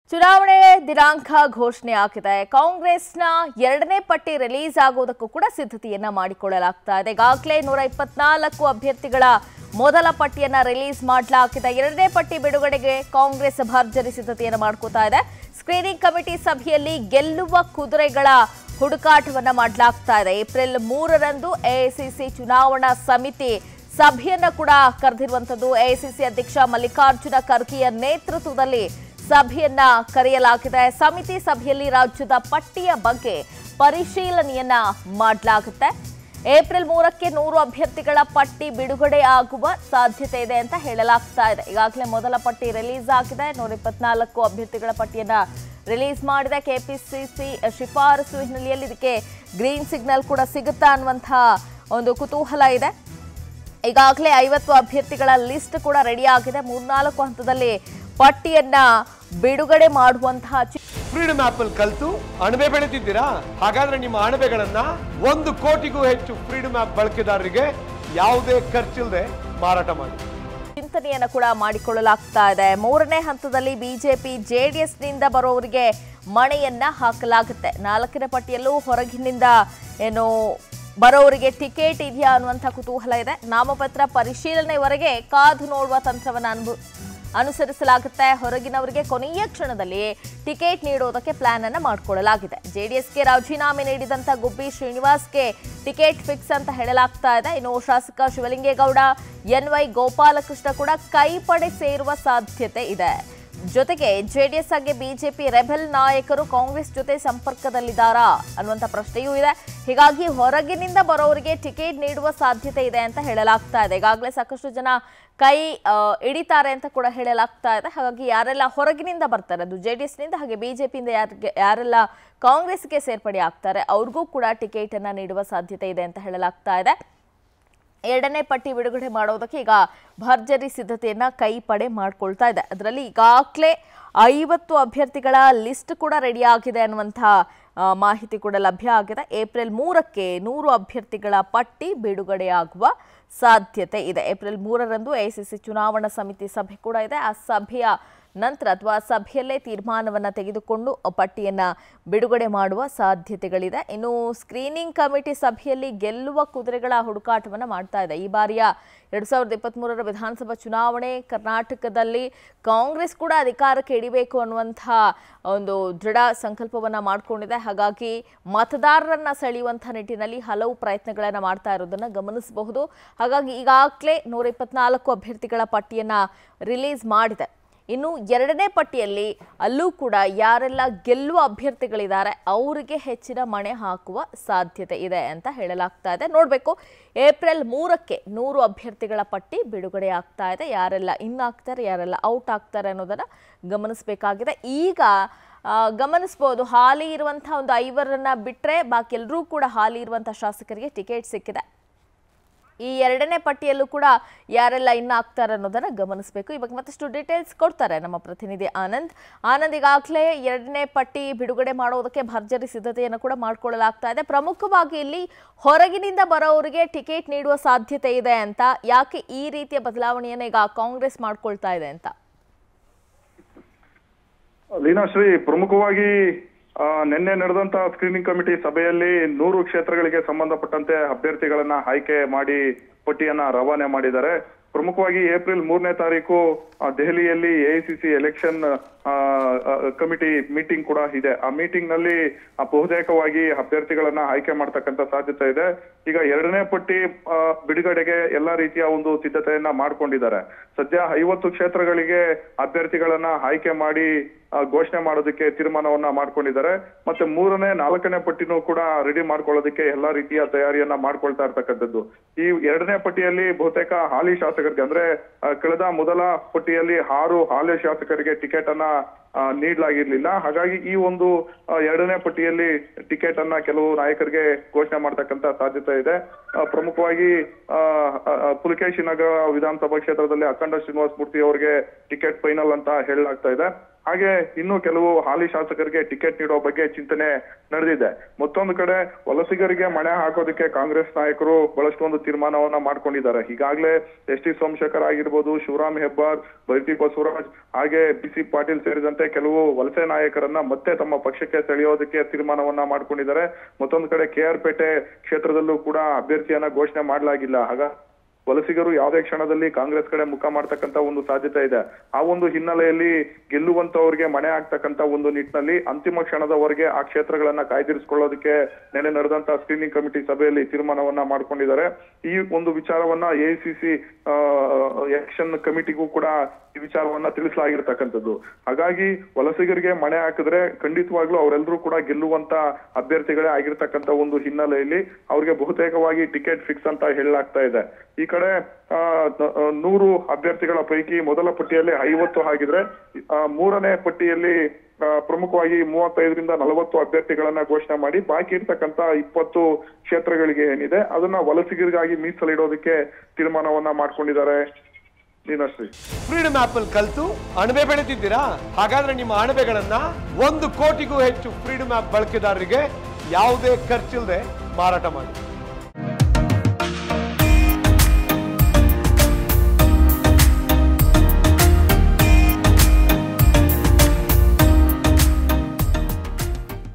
ಚುನಾವಣೆ ದಿನಾಂಕ ಘೋಷಣೆ ಆಗಿದೆ ಕಾಂಗ್ರೆಸ್ನ ಎರಡನೇ ಪಟ್ಟಿ ರಿಲೀಸ್ ಆಗುವುದಕ್ಕೂ ಕೂಡ ಸಿದ್ಧತೆಯನ್ನ ಮಾಡಿಕೊಳ್ಳಲಾಗ್ತಾ ಇದೆ ಈಗಾಗಲೇ ನೂರ ಇಪ್ಪತ್ನಾಲ್ಕು ಅಭ್ಯರ್ಥಿಗಳ ಮೊದಲ ಪಟ್ಟಿಯನ್ನ ರಿಲೀಸ್ ಮಾಡಲಾಗಿದೆ ಎರಡನೇ ಪಟ್ಟಿ ಬಿಡುಗಡೆಗೆ ಕಾಂಗ್ರೆಸ್ ಭರ್ಜರಿ ಸಿದ್ಧತೆಯನ್ನು ಮಾಡ್ಕೋತಾ ಇದೆ ಸ್ಕ್ರೀನಿಂಗ್ ಕಮಿಟಿ ಸಭೆಯಲ್ಲಿ ಗೆಲ್ಲುವ ಕುದುರೆಗಳ ಹುಡುಕಾಟವನ್ನ ಮಾಡಲಾಗ್ತಾ ಇದೆ ಏಪ್ರಿಲ್ ಮೂರರಂದು ಎಐಸಿಸಿ ಚುನಾವಣಾ ಸಮಿತಿ ಸಭೆಯನ್ನ ಕೂಡ ಕರೆದಿರುವಂತದ್ದು ಎಐಸಿಸಿ ಅಧ್ಯಕ್ಷ ಮಲ್ಲಿಕಾರ್ಜುನ ಖರ್ಗೆಯ ನೇತೃತ್ವದಲ್ಲಿ ಸಭೆಯನ್ನ ಕರೆಯಲಾಗಿದೆ ಸಮಿತಿ ಸಭೆಯಲ್ಲಿ ರಾಜ್ಯದ ಪಟ್ಟಿಯ ಬಗ್ಗೆ ಪರಿಶೀಲನೆಯನ್ನ ಮಾಡಲಾಗುತ್ತೆ ಏಪ್ರಿಲ್ ಮೂರಕ್ಕೆ ನೂರು ಅಭ್ಯರ್ಥಿಗಳ ಪಟ್ಟಿ ಬಿಡುಗಡೆ ಆಗುವ ಸಾಧ್ಯತೆ ಇದೆ ಅಂತ ಹೇಳಲಾಗ್ತಾ ಇದೆ ಈಗಾಗಲೇ ಮೊದಲ ಪಟ್ಟಿ ರಿಲೀಸ್ ಆಗಿದೆ ನೂರ ಇಪ್ಪತ್ನಾಲ್ಕು ಅಭ್ಯರ್ಥಿಗಳ ಪಟ್ಟಿಯನ್ನ ರಿಲೀಸ್ ಮಾಡಿದೆ ಕೆಪಿಸಿಸಿ ಶಿಫಾರಸು ಹಿನ್ನೆಲೆಯಲ್ಲಿ ಇದಕ್ಕೆ ಗ್ರೀನ್ ಸಿಗ್ನಲ್ ಕೂಡ ಸಿಗುತ್ತಾ ಅನ್ನುವಂತಹ ಒಂದು ಕುತೂಹಲ ಇದೆ ಈಗಾಗಲೇ ಐವತ್ತು ಅಭ್ಯರ್ಥಿಗಳ ಲಿಸ್ಟ್ ಕೂಡ ರೆಡಿ ಆಗಿದೆ ಮೂರ್ನಾಲ್ಕು ಹಂತದಲ್ಲಿ ಪಟ್ಟಿಯನ್ನ ಬಿಡುಗಡೆ ಮಾಡುವಂತಹ ಚಿ- ಫ್ರೀಡಮ್ ಆಪ್ ಅಲ್ಲಿ ಕಲ್ತು ಅಣಬೆ ಬೆಳೆತಿದ್ದೀರಾ ಹಾಗಾದ್ರೆ ನಿಮ್ಮ ಅಣಬೆಗಳನ್ನ ಒಂದು ಕೋಟಿಗೂ ಹೆಚ್ಚು ಫ್ರೀಡಮ್ ಆಪ್ ಬಳಕೆದಾರರಿಗೆ ಯಾವುದೇ ಖರ್ಚಿಲ್ಲದೆ ಮಾರಾಟ ಮಾಡಿ ಚಿಂತನೆಯನ್ನ ಕೂಡ ಮಾಡಿಕೊಳ್ಳಲಾಗ್ತಾ ಇದೆ ಮೂರನೇ ಹಂತದಲ್ಲಿ ಬಿಜೆಪಿ ಜೆಡಿಎಸ್ನಿಂದ ಬರೋವರಿಗೆ ಮಣೆಯನ್ನ ಹಾಕಲಾಗುತ್ತೆ ನಾಲ್ಕನೇ ಪಟ್ಟಿಯಲ್ಲೂ ಹೊರಗಿನಿಂದ ಏನು ಬರೋವರಿಗೆ ಟಿಕೆಟ್ ಇದೆಯಾ ಅನ್ನುವಂಥ ಕುತೂಹಲ ಇದೆ ನಾಮಪತ್ರ ಪರಿಶೀಲನೆವರೆಗೆ ಕಾದು ನೋಡುವ ತಂತ್ರವನ್ನು ಅನುಭವ ಅನುಸರಿಸಲಾಗುತ್ತೆ ಹೊರಗಿನವರಿಗೆ ಕೊನೆಯ ಕ್ಷಣದಲ್ಲಿ ಟಿಕೆಟ್ ನೀಡೋದಕ್ಕೆ ಪ್ಲಾನ್ ಅನ್ನ ಮಾಡಿಕೊಳ್ಳಲಾಗಿದೆ ಜೆಡಿಎಸ್ಗೆ ರಾಜೀನಾಮೆ ನೀಡಿದಂತ ಗುಬ್ಬಿ ಶ್ರೀನಿವಾಸ್ಗೆ ಟಿಕೆಟ್ ಫಿಕ್ಸ್ ಅಂತ ಹೇಳಲಾಗ್ತಾ ಇದೆ ಇನ್ನು ಶಾಸಕ ಶಿವಲಿಂಗೇಗೌಡ ಎನ್ ವೈ ಗೋಪಾಲಕೃಷ್ಣ ಕೂಡ ಕೈಪಡೆ ಸೇರುವ ಸಾಧ್ಯತೆ ಇದೆ ಜೊತೆಗೆ ಜೆಡಿಎಸ್ ಹಾಗೆ ಬಿಜೆಪಿ ರೆಬೆಲ್ ನಾಯಕರು ಕಾಂಗ್ರೆಸ್ ಜೊತೆ ಸಂಪರ್ಕದಲ್ಲಿದ್ದಾರಾ ಅನ್ನುವಂಥ ಪ್ರಶ್ನೆಯೂ ಇದೆ ಹೀಗಾಗಿ ಹೊರಗಿನಿಂದ ಬರೋರಿಗೆ ಟಿಕೆಟ್ ನೀಡುವ ಸಾಧ್ಯತೆ ಇದೆ ಅಂತ ಹೇಳಲಾಗ್ತಾ ಇದೆ ಈಗಾಗಲೇ ಸಾಕಷ್ಟು ಜನ ಕೈ ಆ, ಹಿಡಿತಾರೆ ಅಂತ ಕೂಡ ಹೇಳಲಾಗ್ತಾ ಇದೆ ಹಾಗಾಗಿ ಯಾರೆಲ್ಲ ಹೊರಗಿನಿಂದ ಬರ್ತಾರೆ ಅದು ಜೆ ಡಿ ಎಸ್ನಿಂದ ಹಾಗೆ ಬಿಜೆಪಿಯಿಂದ ಯಾರಿಗೆ ಯಾರೆಲ್ಲ ಕಾಂಗ್ರೆಸ್ಗೆ ಸೇರ್ಪಡೆ ಆಗ್ತಾರೆ ಅವ್ರಿಗೂ ಕೂಡ ಟಿಕೆಟ್ ಅನ್ನ ನೀಡುವ ಸಾಧ್ಯತೆ ಇದೆ ಅಂತ ಹೇಳಲಾಗ್ತಾ ಇದೆ ಎರಡನೇ ಪಟ್ಟಿ ಬಿಡುಗಡೆ ಮಾಡೋದಕ್ಕೆ ಈಗ ಭರ್ಜರಿ ಸಿದ್ಧತೆಯನ್ನ ಕೈಪಡೆ ಮಾಡ್ಕೊಳ್ತಾ ಇದೆ ಅದರಲ್ಲಿ ಈಗಾಗಲೇ ಐವತ್ತು ಅಭ್ಯರ್ಥಿಗಳ ಲಿಸ್ಟ್ ಕೂಡ ರೆಡಿ ಆಗಿದೆ ಅನ್ನುವಂಥ ಆ, ಮಾಹಿತಿ ಕೂಡ ಲಭ್ಯ ಆಗಿದೆ ಏಪ್ರಿಲ್ ಮೂರಕ್ಕೆ ನೂರು ಅಭ್ಯರ್ಥಿಗಳ ಪಟ್ಟಿ ಬಿಡುಗಡೆಯಾಗುವ ಸಾಧ್ಯತೆ ಇದೆ ಏಪ್ರಿಲ್ ಮೂರರಂದು ಎಐಸಿಸಿ ಚುನಾವಣಾ ಸಮಿತಿ ಸಭೆ ಕೂಡ ಇದೆ ಆ ಸಭೆಯ ನಂತರ ಅಥವಾ ಸಭೆಯಲ್ಲೇ ತೀರ್ಮಾನವನ್ನ ತೆಗೆದುಕೊಂಡು ಪಟ್ಟಿಯನ್ನ ಬಿಡುಗಡೆ ಮಾಡುವ ಸಾಧ್ಯತೆಗಳಿದೆ ಇನ್ನು ಸ್ಕ್ರೀನಿಂಗ್ ಕಮಿಟಿ ಸಭೆಯಲ್ಲಿ ಗೆಲ್ಲುವ ಕುದುರೆಗಳ ಹುಡುಕಾಟವನ್ನ ಮಾಡ್ತಾ ಇದೆ ಈ ಬಾರಿಯ ಎರಡ್ ಸಾವಿರದ ಇಪ್ಪತ್ತ್ಮೂರರ ವಿಧಾನಸಭಾ ಚುನಾವಣೆ ಕರ್ನಾಟಕದಲ್ಲಿ ಕಾಂಗ್ರೆಸ್ ಕೂಡ ಅಧಿಕಾರಕ್ಕೆ ಹಿಡಿಬೇಕು ಅನ್ನುವಂಥ ಒಂದು ದೃಢ ಸಂಕಲ್ಪವನ್ನ ಮಾಡಿಕೊಂಡಿದೆ ಹಾಗಾಗಿ ಮತದಾರರನ್ನ ಸೆಳೆಯುವಂಥ ನಿಟ್ಟಿನಲ್ಲಿ ಹಲವು ಪ್ರಯತ್ನಗಳನ್ನ ಮಾಡ್ತಾ ಇರೋದನ್ನ ಗಮನಿಸಬಹುದು ಹಾಗಾಗಿ ಈಗಾಗಲೇ ನೂರ ಇಪ್ಪತ್ನಾಲ್ಕು ಅಭ್ಯರ್ಥಿಗಳ ಪಟ್ಟಿಯನ್ನ ರಿಲೀಸ್ ಮಾಡಿದೆ ಇನ್ನು ಎರಡನೇ ಪಟ್ಟಿಯಲ್ಲಿ ಅಲ್ಲೂ ಕೂಡ ಯಾರೆಲ್ಲ ಗೆಲ್ಲುವ ಅಭ್ಯರ್ಥಿಗಳಿದ್ದಾರೆ ಅವರಿಗೆ ಹೆಚ್ಚಿನ ಮಣೆ ಹಾಕುವ ಸಾಧ್ಯತೆ ಇದೆ ಅಂತ ಹೇಳಲಾಗ್ತಾ ಇದೆ ನೋಡಬೇಕು ಏಪ್ರಿಲ್ ಮೂರಕ್ಕೆ ನೂರು ಅಭ್ಯರ್ಥಿಗಳ ಪಟ್ಟಿ ಬಿಡುಗಡೆ ಆಗ್ತಾ ಇದೆ ಯಾರೆಲ್ಲ ಇನ್ ಆಗ್ತಾರೆ ಯಾರೆಲ್ಲ ಔಟ್ ಆಗ್ತಾರೆ ಅನ್ನೋದನ್ನ ಗಮನಿಸಬೇಕಾಗಿದೆ ಈಗ ಆ, ಗಮನಿಸ್ಬೋದು ಹಾಲಿ ಇರುವಂಥ ಒಂದು ಐವರನ್ನ ಬಿಟ್ಟರೆ ಬಾಕಿ ಎಲ್ಲರೂ ಕೂಡ ಹಾಲಿ ಇರುವಂಥ ಶಾಸಕರಿಗೆ ಟಿಕೆಟ್ ಸಿಕ್ಕಿದೆ ಈ ಎರಡನೇ ಪಟ್ಟಿಯಲ್ಲೂ ಕೂಡ ಯಾರೆಲ್ಲ ಇನ್ನು ಆಗ್ತಾರೆ ಅನ್ನೋದನ್ನ ಗಮನಿಸಬೇಕು ಇವಾಗ ಮತ್ತಷ್ಟು ಡೀಟೇಲ್ಸ್ ಕೊಡ್ತಾರೆ ನಮ್ಮ ಪ್ರತಿನಿಧಿ ಆನಂದ್ ಆನಂದ್ ಈಗಾಗಲೇ ಎರಡನೇ ಪಟ್ಟಿ ಬಿಡುಗಡೆ ಮಾಡೋದಕ್ಕೆ ಭರ್ಜರಿ ಸಿದ್ಧತೆಯನ್ನು ಕೂಡ ಮಾಡ್ಕೊಳ್ಳಲಾಗ್ತಾ ಇದೆ ಪ್ರಮುಖವಾಗಿ ಇಲ್ಲಿ ಹೊರಗಿನಿಂದ ಬರೋವರಿಗೆ ಟಿಕೆಟ್ ನೀಡುವ ಸಾಧ್ಯತೆ ಇದೆ ಅಂತ ಯಾಕೆ ಈ ರೀತಿಯ ಬದಲಾವಣೆಯನ್ನು ಈಗ ಕಾಂಗ್ರೆಸ್ ಮಾಡ್ಕೊಳ್ತಾ ಇದೆ ಅಂತ ಲೀನಾಶ್ರೀ ಪ್ರಮುಖವಾಗಿ ಆ, ನಿನ್ನೆ ನಡೆದಂತ ಸ್ಕ್ರೀನಿಂಗ್ ಕಮಿಟಿ ಸಭೆಯಲ್ಲಿ ನೂರು ಕ್ಷೇತ್ರಗಳಿಗೆ ಸಂಬಂಧಪಟ್ಟಂತೆ ಅಭ್ಯರ್ಥಿಗಳನ್ನ ಆಯ್ಕೆ ಮಾಡಿ ಪಟ್ಟಿಯನ್ನ ರವಾನೆ ಮಾಡಿದ್ದಾರೆ ಪ್ರಮುಖವಾಗಿ ಏಪ್ರಿಲ್ ಮೂರನೇ ತಾರೀಕು ಆ, ದೆಹಲಿಯಲ್ಲಿ ಎಐಸಿಸಿ ಎಲೆಕ್ಷನ್ ಕಮಿಟಿ ಮೀಟಿಂಗ್ ಕೂಡ ಇದೆ ಆ ಮೀಟಿಂಗ್ ನಲ್ಲಿ ಆ, ಬಹುತೇಕವಾಗಿ ಅಭ್ಯರ್ಥಿಗಳನ್ನ ಆಯ್ಕೆ ಮಾಡ್ತಕ್ಕಂತ ಸಾಧ್ಯತೆ ಇದೆ ಈಗ ಎರಡನೇ ಪಟ್ಟಿ ಆ, ಬಿಡುಗಡೆಗೆ ಎಲ್ಲಾ ರೀತಿಯ ಒಂದು ಸಿದ್ಧತೆಯನ್ನ ಮಾಡ್ಕೊಂಡಿದ್ದಾರೆ ಸದ್ಯ ಐವತ್ತು ಕ್ಷೇತ್ರಗಳಿಗೆ ಅಭ್ಯರ್ಥಿಗಳನ್ನ ಆಯ್ಕೆ ಮಾಡಿ ಆ, ಘೋಷಣೆ ಮಾಡೋದಕ್ಕೆ ತೀರ್ಮಾನವನ್ನ ಮಾಡ್ಕೊಂಡಿದ್ದಾರೆ ಮತ್ತೆ ಮೂರನೇ ನಾಲ್ಕನೇ ಪಟ್ಟಿನೂ ಕೂಡ ರೆಡಿ ಮಾಡ್ಕೊಳ್ಳೋದಕ್ಕೆ ಎಲ್ಲಾ ರೀತಿಯ ತಯಾರಿಯನ್ನ ಮಾಡ್ಕೊಳ್ತಾ ಇರ್ತಕ್ಕಂಥದ್ದು ಈ ಎರಡನೇ ಪಟ್ಟಿಯಲ್ಲಿ ಬಹುತೇಕ ಹಾಲಿ ಶಾಸಕರಿಗೆ ಅಂದ್ರೆ ಆ, ಕಳೆದ ಮೊದಲ ಪಟ್ಟಿಯಲ್ಲಿ ಆರು ಹಾಲಿ ಶಾಸಕರಿಗೆ ಟಿಕೆಟ್ ಅನ್ನ ಆ, ನೀಡಲಾಗಿರ್ಲಿಲ್ಲ ಹಾಗಾಗಿ ಈ ಒಂದು ಆ, ಎರಡನೇ ಪಟ್ಟಿಯಲ್ಲಿ ಟಿಕೆಟ್ ಅನ್ನ ಕೆಲವು ನಾಯಕರಿಗೆ ಘೋಷಣೆ ಮಾಡ್ತಕ್ಕಂತ ಸಾಧ್ಯತೆ ಇದೆ ಆ, ಪ್ರಮುಖವಾಗಿ ಆ, ಆ, ಆ, ಪುಲಕೇಶಿ ನಗರ ವಿಧಾನಸಭಾ ಕ್ಷೇತ್ರದಲ್ಲಿ ಅಖಂಡ ಶ್ರೀನಿವಾಸ ಮೂರ್ತಿ ಅವರಿಗೆ ಟಿಕೆಟ್ ಫೈನಲ್ ಅಂತ ಹೇಳಲಾಗ್ತಾ ಇದೆ ಹಾಗೆ ಇನ್ನು ಕೆಲವು ಹಾಲಿ ಶಾಸಕರಿಗೆ ಟಿಕೆಟ್ ನೀಡೋ ಬಗ್ಗೆ ಚಿಂತನೆ ನಡೆದಿದೆ ಮತ್ತೊಂದು ಕಡೆ ವಲಸಿಗರಿಗೆ ಮಣೆ ಹಾಕೋದಕ್ಕೆ ಕಾಂಗ್ರೆಸ್ ನಾಯಕರು ಬಹಳಷ್ಟು ಒಂದು ತೀರ್ಮಾನವನ್ನ ಮಾಡ್ಕೊಂಡಿದ್ದಾರೆ ಈಗಾಗಲೇ ಎಸ್ ಟಿ ಸೋಮಶೇಖರ್ ಆಗಿರ್ಬೋದು ಶಿವರಾಮ್ ಹೆಬ್ಬಾರ್ ಬೈತಿ ಬಸವರಾಜ್ ಹಾಗೆ ಬಿ ಸಿ ಪಾಟೀಲ್ ಸೇರಿದಂತೆ ಕೆಲವು ವಲಸೆ ನಾಯಕರನ್ನ ಮತ್ತೆ ತಮ್ಮ ಪಕ್ಷಕ್ಕೆ ಸೆಳೆಯೋದಕ್ಕೆ ತೀರ್ಮಾನವನ್ನ ಮಾಡ್ಕೊಂಡಿದ್ದಾರೆ ಮತ್ತೊಂದು ಕಡೆ ಕೆ ಆರ್ ಪೇಟೆ ಕ್ಷೇತ್ರದಲ್ಲೂ ಕೂಡ ಅಭ್ಯರ್ಥಿಯನ್ನ ಘೋಷಣೆ ಮಾಡಲಾಗಿಲ್ಲ ಹಾಗ ವಲಸಿಗರು ಯಾವುದೇ ಕ್ಷಣದಲ್ಲಿ ಕಾಂಗ್ರೆಸ್ ಕಡೆ ಮುಖ ಮಾಡ್ತಕ್ಕಂತ ಒಂದು ಸಾಧ್ಯತೆ ಇದೆ ಆ ಒಂದು ಹಿನ್ನೆಲೆಯಲ್ಲಿ ಗೆಲ್ಲುವಂತವ್ರಿಗೆ ಮಣೆ ಆಗ್ತಕ್ಕಂತ ಒಂದು ನಿಟ್ಟಿನಲ್ಲಿ ಅಂತಿಮ ಕ್ಷಣದವರೆಗೆ ಆ ಕ್ಷೇತ್ರಗಳನ್ನ ಕಾಯ್ದಿರಿಸಿಕೊಳ್ಳೋದಕ್ಕೆ ನೆನೆ ನಡೆದಂತ ಸ್ಕ್ರೀನಿಂಗ್ ಕಮಿಟಿ ಸಭೆಯಲ್ಲಿ ತೀರ್ಮಾನವನ್ನ ಮಾಡ್ಕೊಂಡಿದ್ದಾರೆ ಈ ಒಂದು ವಿಚಾರವನ್ನ ಎಐಸಿಸಿ ಎಲೆಕ್ಷನ್ ಕಮಿಟಿಗೂ ಕೂಡ ಈ ವಿಚಾರವನ್ನ ತಿಳಿಸಲಾಗಿರ್ತಕ್ಕಂಥದ್ದು ಹಾಗಾಗಿ ವಲಸಿಗರಿಗೆ ಮಣೆ ಹಾಕಿದ್ರೆ ಖಂಡಿತವಾಗ್ಲೂ ಅವರೆಲ್ಲರೂ ಕೂಡ ಗೆಲ್ಲುವಂತ ಅಭ್ಯರ್ಥಿಗಳೇ ಆಗಿರ್ತಕ್ಕಂಥ ಒಂದು ಹಿನ್ನೆಲೆಯಲ್ಲಿ ಅವ್ರಿಗೆ ಬಹುತೇಕವಾಗಿ ಟಿಕೆಟ್ ಫಿಕ್ಸ್ ಅಂತ ಹೇಳಲಾಗ್ತಾ ಇದೆ ಈ ಕಡೆ ಆ, ನ- ಆ, ನೂರು ಅಭ್ಯರ್ಥಿಗಳ ಪೈಕಿ ಮೊದಲ ಪಟ್ಟಿಯಲ್ಲಿ ಐವತ್ತು ಆಗಿದ್ರೆ ಆ, ಮೂರನೇ ಪಟ್ಟಿಯಲ್ಲಿ ಆ, ಪ್ರಮುಖವಾಗಿ ಮೂವತ್ತೈದರಿಂದ ನಲವತ್ತು ಅಭ್ಯರ್ಥಿಗಳನ್ನ ಘೋಷಣೆ ಮಾಡಿ ಬಾಕಿ ಇರ್ತಕ್ಕಂತ ಇಪ್ಪತ್ತು ಕ್ಷೇತ್ರಗಳಿಗೆ ಏನಿದೆ ಅದನ್ನ ವಲಸಿಗರಿಗಾಗಿ ಮೀಸಲಿಡೋದಕ್ಕೆ ತೀರ್ಮಾನವನ್ನ ಮಾಡ್ಕೊಂಡಿದ್ದಾರೆ ನೀನಶ್ರೀ ಫ್ರೀಡಮ್ ಆಪ್ ಅಲ್ಲಿ ಕಲ್ತು ಅಣಬೆ ಬೆಳೆತಿದ್ದೀರಾ ಹಾಗಾದ್ರೆ ನಿಮ್ಮ ಅಣಬೆಗಳನ್ನ ಒಂದು ಕೋಟಿಗೂ ಹೆಚ್ಚು ಫ್ರೀಡಮ್ ಆಪ್ ಬಳಕೆದಾರರಿಗೆ ಯಾವುದೇ ಖರ್ಚಿಲ್ಲದೆ ಮಾರಾಟ ಮಾಡಿ